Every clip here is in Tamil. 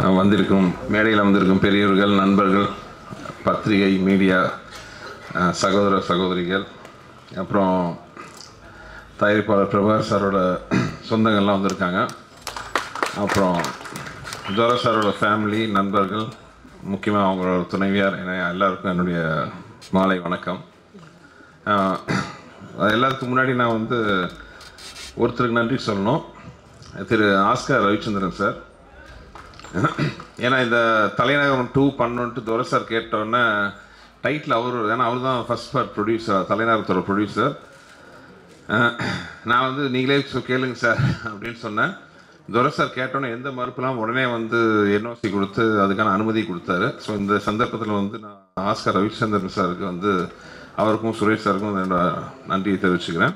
அஹ், வந்திருக்கும் மேடையில் வந்திருக்கும் பெரியவர்கள் நண்பர்கள் பத்திரிகை மீடியா அஹ், சகோதர சகோதரிகள் அப்புறம் தயாரிப்பாளர் பிரபாகர் சாரோட சொந்தங்கள்லாம் வந்திருக்காங்க அப்புறம் ஜோர சாரோட ஃபேமிலி நண்பர்கள் முக்கியமாக அவங்களோட துணைவியார் என எல்லாருக்கும் என்னுடைய மாலை வணக்கம் ஆஹ், அது எல்லாத்துக்கும் முன்னாடி நான் வந்து ஒருத்தருக்கு நன்றி சொல்லணும் திரு ஆஸ்கர் ரவிச்சந்திரன் சார் ஏன்னா இந்த தலைநகரம் டூ பண்ணணுன்ட்டு துரை சார் கேட்டோன்னே டைட்டில் அவர் ஏன்னா அவர் தான் ஃபஸ்ட் பார்ட் ப்ரொடியூசர் தலைநகரத்தோட ப்ரொடியூசர் நான் வந்து நீங்களே சொ- கேளுங்க சார் அப்படின்னு சொன்னேன் துரை சார் கேட்டோன்னே எந்த மறுப்புலாம் உடனே வந்து என்ஓசி கொடுத்து அதுக்கான அனுமதி கொடுத்தாரு ஸோ இந்த சந்தர்ப்பத்தில் வந்து நான் ஆஸ்கர் ரவிச்சந்திரன் சாருக்கு வந்து அவருக்கும் சுரேஷ் சாருக்கும் என்னோட நன்றியை தெரிவிச்சுக்கிறேன்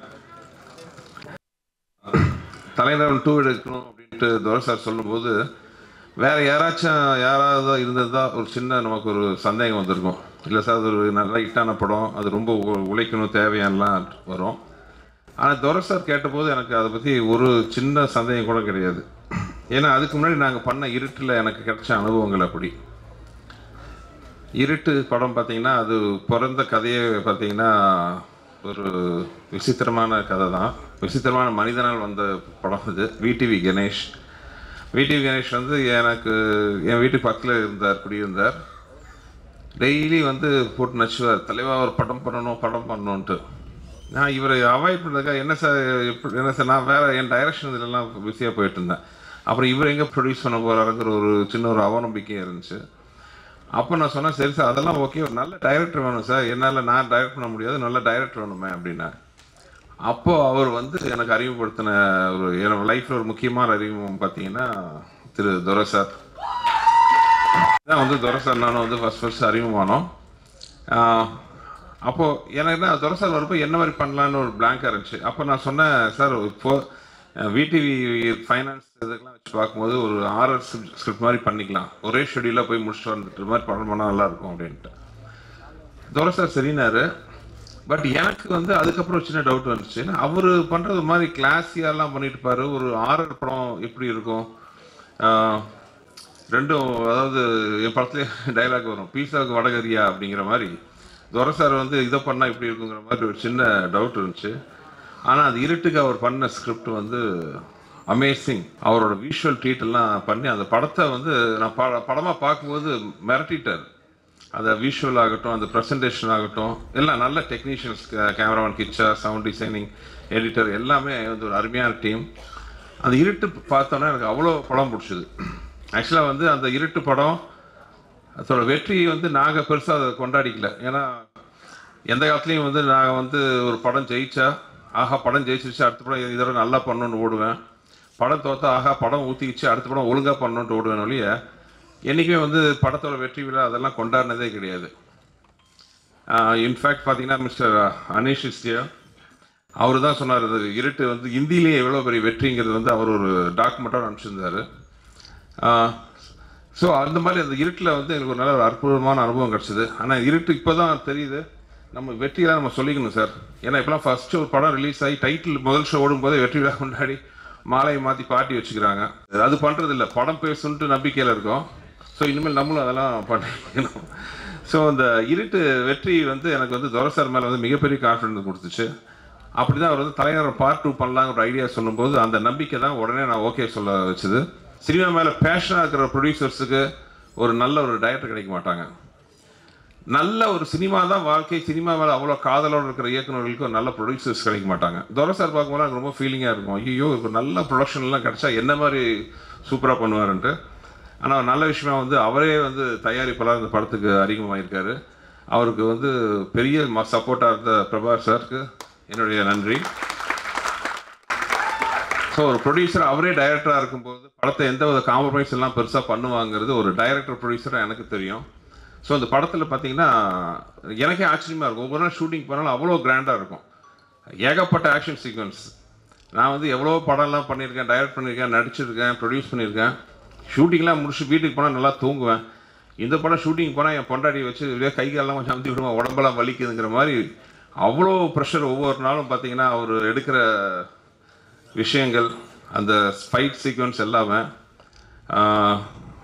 தலைநகரம் டூ எடுக்கணும் அப்படின்ட்டு துரை சார் சொல்லும்போது வேற யாராச்சும் யாராவது இருந்ததா ஒரு சின்ன நமக்கு ஒரு சந்தேகம் வந்திருக்கும் இல்லை சார் அது ஒரு நல்ல ஹிட்டான படம் அது ரொம்ப உ- உழைக்கணும் தேவையானலாம் வரும் ஆனால் துரை சார் கேட்டபோது எனக்கு அதை பற்றி ஒரு சின்ன சந்தேகம் கூட கிடையாது ஏன்னா அதுக்கு முன்னாடி நாங்கள் பண்ண இருட்டில் எனக்கு கிடைச்ச அனுபவங்கள் அப்படி இருட்டு படம் பார்த்தீங்கன்னா அது பிறந்த கதையே பார்த்தீங்கன்னா ஒரு விசித்திரமான கதை தான் விசித்திரமான மனிதனால் வந்த படம் இது விடிவி கணேஷ் விடிவி கணேஷ் வந்து எனக்கு என் வீட்டு பக்கத்தில் இருந்தார் குடியிருந்தார் டெய்லி வந்து போட்டு நச்சுவார் தலைவா ஒரு படம் பண்ணணும் படம் பண்ணணுன்ட்டு நான் இவரை அவாய்ட் பண்ணுறதுக்காக என்ன சார் எப்படி என்ன சார் நான் வேறு என் டைரக்ஷன் இதெல்லாம் பிஸியாக போயிட்டு இருந்தேன் அப்புறம் இவர் எங்கே ப்ரொடியூஸ் பண்ண போகிறாருங்கிற ஒரு சின்ன ஒரு அவநம்பிக்கையும் இருந்துச்சு அப்போ நான் சொன்னேன் சரி சார் அதெல்லாம் ஓகே ஒரு நல்ல டைரக்டர் வேணும் சார் என்னால் நான் டைரக்ட் பண்ண முடியாது நல்ல டைரக்டர் வேணுமே அப்படின்னா அப்போது அவர் வந்து எனக்கு அறிமுகப்படுத்தின ஒரு என்னோட லைஃப்பில் ஒரு முக்கியமான அறிமுகம் பார்த்தீங்கன்னா திரு துரை சார் தான் வந்து துரை சார் நானும் வந்து ஃபஸ்ட் ஃபஸ்ட் அறிமுகமானோம் ஆஹ் அப்போ எனக்கு தான் துரை சார் வரப்போ என்ன மாதிரி பண்ணலான்னு ஒரு பிளாங்காக இருந்துச்சு அப்போ நான் சொன்னேன் சார் இப்போ விடிவி ஃபைனான்ஸ் இதுக்கெல்லாம் வச்சு பார்க்கும்போது ஒரு ஆர்ஆர் ஸ்கிரிப்ட் மாதிரி பண்ணிக்கலாம் ஒரே ஷெடியூலாக போய் முடிச்சுட்டு வந்துட்டு மாதிரி படம் பண்ணால் நல்லாயிருக்கும் அப்படின்ட்டு துரை சார் சரினாரு பட் எனக்கு வந்து அதுக்கப்புறம் ஒரு சின்ன டவுட் வந்துச்சு அவர் பண்ணுறது மாதிரி கிளாஸியாலாம் பண்ணிட்டு பாரு ஒரு ஆர்ஆர் படம் எப்படி இருக்கும் ஆஹ் ரெண்டும் அதாவது என் படத்துல டைலாக் வரும் பீஸாவுக்கு வடகரியா அப்படிங்கிற மாதிரி துரை சார் வந்து இதை பண்ணால் இப்படி இருக்குங்கிற மாதிரி ஒரு சின்ன டவுட் இருந்துச்சு ஆனால் அது இருட்டுக்கு அவர் பண்ண ஸ்கிரிப்ட் வந்து அமேசிங் அவரோட விஷுவல் ட்ரீட் எல்லாம் பண்ணி அந்த படத்தை வந்து நான் பட படமாக பார்க்கும்போது மிரட்டிட்டார் அந்த விஷுவல் ஆகட்டும் அந்த ப்ரெசன்டேஷன் ஆகட்டும் எல்லாம் நல்ல technicians cameraman Kicha sound designing editor எல்லாமே வந்து ஒரு அருமையான டீம் அந்த இருட்டு பார்த்தோன்னே எனக்கு அவ்வளோ படம் பிடிச்சது ஆக்சுவலாக வந்து அந்த இருட்டு படம் அதோட வெற்றி வந்து நாங்கள் பெருசாக அதை கொண்டாடிக்கல ஏன்னா எந்த காலத்துலேயும் வந்து நான் வந்து ஒரு படம் ஜெயிச்சா ஆஹா படம் ஜெயிச்சிருச்சு அடுத்த படம் இதோட நல்லா பண்ணணும்னு ஓடுவேன் படம் தோத்தா ஆஹா படம் ஊற்றிக்கிச்சு அடுத்த படம் ஒழுங்காக பண்ணணுன்ட்டு ஓடுவேன் ஒழிய என்றைக்குமே வந்து படத்தோட வெற்றி விழா அதெல்லாம் கொண்டாடினதே கிடையாது இன்ஃபேக்ட் பார்த்தீங்கன்னா மிஸ்டர் அனீஷ் இஸ்டியா அவர் தான் சொன்னார் இது இருட்டு வந்து இந்தியிலேயே எவ்வளோ பெரிய வெற்றிங்கிறது வந்து அவர் ஒரு டாக்குமெண்ட்டாக அனுப்பிச்சிருந்தாரு ஸோ அந்த மாதிரி அந்த இருட்டில் வந்து எனக்கு ஒரு நல்ல ஒரு அற்புதமான அனுபவம் கிடச்சிது ஆனால் இருட்டு இப்போ தான் தெரியுது நம்ம வெற்றியெல்லாம் நம்ம சொல்லிக்கணும் சார் ஏன்னா இப்போலாம் ஃபஸ்ட்டு ஒரு படம் ரிலீஸ் ஆகி டைட்டில் முதல் ஷோ ஓடும்போதே வெற்றி விழா கொண்டாடி மாலையை மாற்றி பாட்டி வச்சுக்கிறாங்க அது பண்ணுறது இல்லை படம் பேசுன்ட்டு நம்பிக்கையில் இருக்கோம் ஸோ இனிமேல் நம்மளும் அதெல்லாம் பண்ணிக்கணும் ஸோ அந்த இருட்டு வெற்றி வந்து எனக்கு வந்து துரை சார் மேலே வந்து மிகப்பெரிய கான்ஃபிடன்ஸ் கொடுத்துச்சு அப்படி தான் அவர் வந்து தலைநகர் பார்ட் டூ பண்ணலாங்கிற ஒரு ஐடியா சொல்லும்போது அந்த நம்பிக்கை தான் உடனே நான் ஓகே சொல்ல வச்சுது சினிமா மேலே பேஷனாக இருக்கிற ப்ரொடியூசர்ஸுக்கு ஒரு நல்ல ஒரு டைரக்டர் கிடைக்க மாட்டாங்க நல்ல ஒரு சினிமா தான் வாழ்க்கை சினிமா மேலே அவ்வளோ காதலோடு இருக்கிற இயக்குநர்களுக்கு ஒரு நல்ல ப்ரொடியூசர்ஸ் கிடைக்க மாட்டாங்க துரை சார் பார்க்கும்போது எனக்கு ரொம்ப ஃபீலிங்காக இருக்கும் ஐயோ இப்போ நல்ல ப்ரொடக்ஷன்லாம் கிடைச்சா என்ன மாதிரி சூப்பராக பண்ணுவாருன்ட்டு ஆனால் நல்ல விஷயமா வந்து அவரே வந்து தயாரிப்பாளர் இந்த படத்துக்கு அறிமுகமாயிருக்காரு அவருக்கு வந்து பெரிய சப்போர்ட்டாக இருந்த பிரபாஸ் சாருக்கு என்னுடைய நன்றி ஸோ ஒரு ப்ரொடியூசர் அவரே டைரக்டராக இருக்கும்போது படத்தை எந்த வித காம்ப்ரமைஸ் எல்லாம் பெருசாக பண்ணுவாங்கிறது ஒரு டைரக்டர் ப்ரொடியூசராக எனக்கு தெரியும் ஸோ அந்த படத்தில் பார்த்தீங்கன்னா எனக்கே ஆச்சரியமாக இருக்கும் ஒவ்வொரு நாள் ஷூட்டிங் பண்ணாலும் அவ்வளோ கிராண்டாக இருக்கும் ஏகப்பட்ட ஆக்ஷன் சீக்வன்ஸ் நான் வந்து எவ்வளோ படம்லாம் பண்ணியிருக்கேன் டைரக்ட் பண்ணியிருக்கேன் நடிச்சிருக்கேன் ப்ரொடியூஸ் பண்ணியிருக்கேன் ஷூட்டிங்லாம் முடிச்சு வீட்டுக்கு போனால் நல்லா தூங்குவேன் இந்த படம் ஷூட்டிங் போனால் என் பொண்டாடி வச்சு இப்படியே கை காலெல்லாம் கொஞ்சம் அமுத்தி விடுவேன் உடம்பெல்லாம் வலிக்குதுங்கிற மாதிரி அவ்வளோ ப்ரெஷர் ஒவ்வொரு நாளும் பார்த்தீங்கன்னா அவர் எடுக்கிற விஷயங்கள் அந்த ஃபைட் சீக்வன்ஸ் எல்லாமே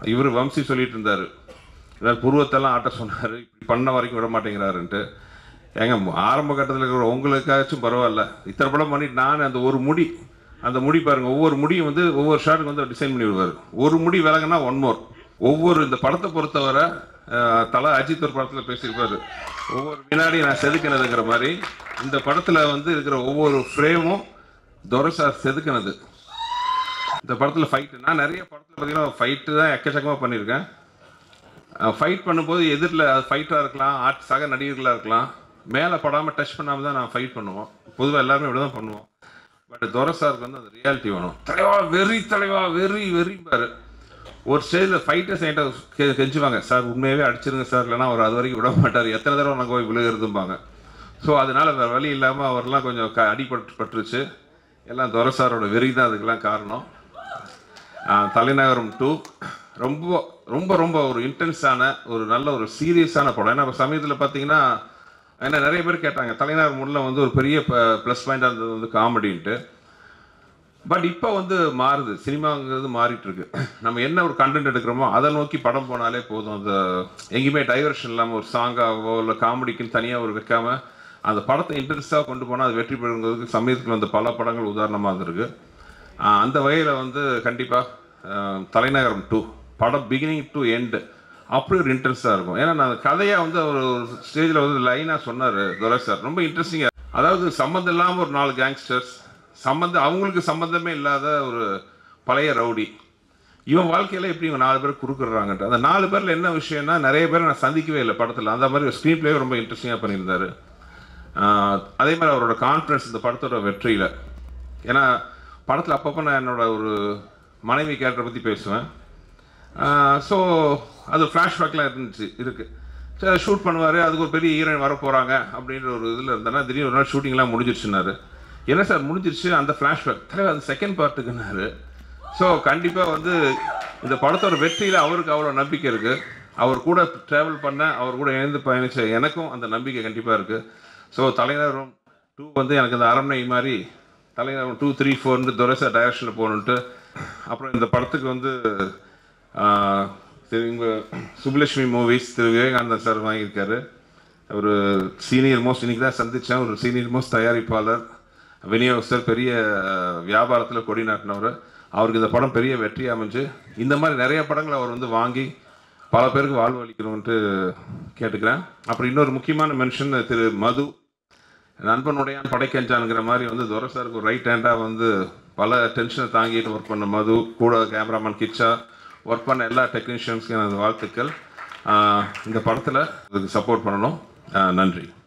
இவர் வம்சி சொல்லிட்டு இருந்தார் இவர் புருவத்தெல்லாம் ஆட்ட சொன்னார் இப்படி பண்ண வரைக்கும் விட மாட்டேங்கிறாருன்ட்டு ஏங்க ஆரம்ப கட்டத்தில் இருக்கிற உங்களுக்காச்சும் பரவாயில்ல இத்தனை படம் பண்ணிட்டு நான் அந்த ஒரு முடி அந்த முடி பாருங்க ஒவ்வொரு முடியும் வந்து ஒவ்வொரு ஷாட்டுக்கு வந்து டிசைன் பண்ணி விடுவார் ஒரு முடி விலகுனா ஒன் மோர் ஒவ்வொரு இந்த படத்தை பொறுத்தவரை அஹ், தல அஜித் ஒரு படத்தில் பேசியிருப்பாரு ஒவ்வொரு வினாடி நான் செதுக்கினதுங்கிற மாதிரி இந்த படத்தில் வந்து இருக்கிற ஒவ்வொரு ஃப்ரேமும் துரசார் செதுக்கினது இந்த படத்தில் ஃபைட்டு நான் நிறைய படத்தில் பார்த்தீங்கன்னா ஃபைட்டு தான் எக்கச்சக்கமாக பண்ணியிருக்கேன் ஃபைட் பண்ணும்போது எதிரில் அது ஃபைட்டாக இருக்கலாம் ஆர்ட் சக நடிகர்களாக இருக்கலாம் மேலே படாமல் டச் பண்ணாமல் தான் நான் ஃபைட் பண்ணுவோம் பொதுவாக எல்லாருமே இப்படி தான் பண்ணுவோம் பட் துரசாருக்கு வந்து அந்த ரியாலிட்டி வேணும் தலைவா வெறி தலைவா வெறி வெறிம்பாரு ஒரு ஸ்டேஜில் ஃபைட்டர்ஸ் என்கிட்ட கெ கெஞ்சுவாங்க சார் உண்மையாகவே அடிச்சிருங்க சார் இல்லைன்னா அவர் அது வரைக்கும் விட மாட்டார் எத்தனை தடவை நாங்கள் போய் விழுகிறதும்பாங்க ஸோ அதனால வேறு வழி இல்லாமல் அவர்லாம் கொஞ்சம் க அடிபட்டு பட்டுருச்சு எல்லாம் துரசாரோட வெறி தான் அதுக்கெல்லாம் காரணம் ஆஹ் தலைநகரம் டூ ரொம்ப ரொம்ப ரொம்ப ஒரு இன்டென்ஸான ஒரு நல்ல ஒரு சீரியஸான படம் ஏன்னா சமயத்தில் பார்த்தீங்கன்னா என்ன நிறைய பேர் கேட்டாங்க தலைநகரம் முள்ள வந்து ஒரு பெரிய ப்ளஸ் பாயிண்டாக இருந்தது வந்து காமெடின்ட்டு பட் இப்போ வந்து மாறுது சினிமாங்கிறது மாறிட்டு இருக்கு நம்ம என்ன ஒரு கண்டென்ட் எடுக்கிறோமோ அதை நோக்கி படம் போனாலே போதும் அந்த எங்கேயுமே டைவர்ஷன் இல்லாமல் ஒரு சாங்காகவோ இல்லை காமெடிக்குன்னு தனியாக ஒரு வைக்காம அந்த படத்தை இன்ட்ரெஸ்டாக கொண்டு போனால் அது வெற்றி பெறுங்கிறதுக்கு சமயத்தில் வந்த பல படங்கள் உதாரணமாக இருந்திருக்கு ஆஹ் அந்த வகையில் வந்து கண்டிப்பாக தலைநகரம் டூ படம் பிகினிங் டு எண்டு அப்படி ஒரு இன்ட்ரெஸ்டாக இருக்கும் ஏன்னா நான் கதையாக வந்து அவர் ஒரு ஸ்டேஜில் வந்து லைனாக சொன்னார் துரை சார் ரொம்ப இன்ட்ரெஸ்டிங்காக அதாவது சம்மந்தம் இல்லாமல் ஒரு நாலு கேங்ஸ்டர்ஸ் சம்மந்தம் அவங்களுக்கு சம்மந்தமே இல்லாத ஒரு பழைய ரவுடி இவன் வாழ்க்கையில எப்படி இவங்க நாலு பேர் குறுக்குறாங்கன்ட்டு அந்த நாலு பேர்ல என்ன விஷயம்னா நிறைய பேரை நான் சந்திக்கவே இல்லை படத்தில் அந்த மாதிரி ஸ்க்ரீன் பிளே ரொம்ப இன்ட்ரெஸ்டிங்காக பண்ணியிருந்தாரு ஆஹ் அதே மாதிரி அவரோட கான்ஃபிடன்ஸ் இந்த படத்தோட வெற்றியில் ஏன்னா படத்தில் அப்பப்போ நான் என்னோட ஒரு மனைவி கேரக்டரை பற்றி பேசுவேன் ஸோ அது ஃப்ளாஷ்பேக்லாம் இருந்துச்சு இருக்குது சரி ஷூட் பண்ணுவார் அதுக்கு ஒரு பெரிய ஹீரோயின் வர போகிறாங்க அப்படின்ற ஒரு இதில் இருந்தேன்னா திடீர்னு ஒரு நாள் ஷூட்டிங்லாம் முடிஞ்சிருச்சுனாரு என்ன சார் முடிஞ்சிருச்சு அந்த ஃப்ளாஷ்பேக் தலைவர் அந்த செகண்ட் பார்ட்டுக்குன்னாரு ஸோ கண்டிப்பாக வந்து இந்த படத்தோட வெற்றியில் அவருக்கு அவ்வளோ நம்பிக்கை இருக்குது அவர் கூட ட்ராவல் பண்ண அவர் கூட இணைந்து பயணிச்ச எனக்கும் அந்த நம்பிக்கை கண்டிப்பாக இருக்குது ஸோ தலைநகரம் டூ வந்து எனக்கு இந்த அரண்மனை மாதிரி தலைநகரம் டூ த்ரீ ஃபோர்னு துரைசா டைரக்ஷனில் போகணுன்ட்டு அப்புறம் இந்த படத்துக்கு வந்து ஆஹ், திரு இங்க சுப்புலட்சுமி மூவிஸ் திரு விவேகானந்தன் சார் வாங்கியிருக்காரு ஒரு சீனியர் மோஸ்ட் இன்னைக்கு தான் சந்தித்தேன் ஒரு சீனியர் மோஸ்ட் தயாரிப்பாளர் விநியோகஸ்தர் பெரிய வியாபாரத்தில் கொடி நாட்டினவர் அவருக்கு இந்த படம் பெரிய வெற்றி அமைஞ்சு இந்த மாதிரி நிறைய படங்களை அவர் வந்து வாங்கி பல பேருக்கு வாழ்வு அளிக்கணும்ன்ட்டு கேட்டுக்கிறேன் அப்புறம் இன்னொரு முக்கியமான மென்ஷன் திரு மது நண்பனுடையான் படைக்கஞ்சானுங்கிற மாதிரி வந்து துரை சாருக்கு ஒரு ரைட் ஹேண்டாக வந்து பல டென்ஷனை தாங்கிட்டு ஒர்க் பண்ண மது கூட கேமராமேன் கிச்சா ஒர்க் பண்ண எல்லா டெக்னீஷியன்ஸ்க்கும் எனது வாழ்த்துக்கள் ஆஹ் இந்த படத்தில் இதுக்கு சப்போர்ட் பண்ணணும் ஆஹ் நன்றி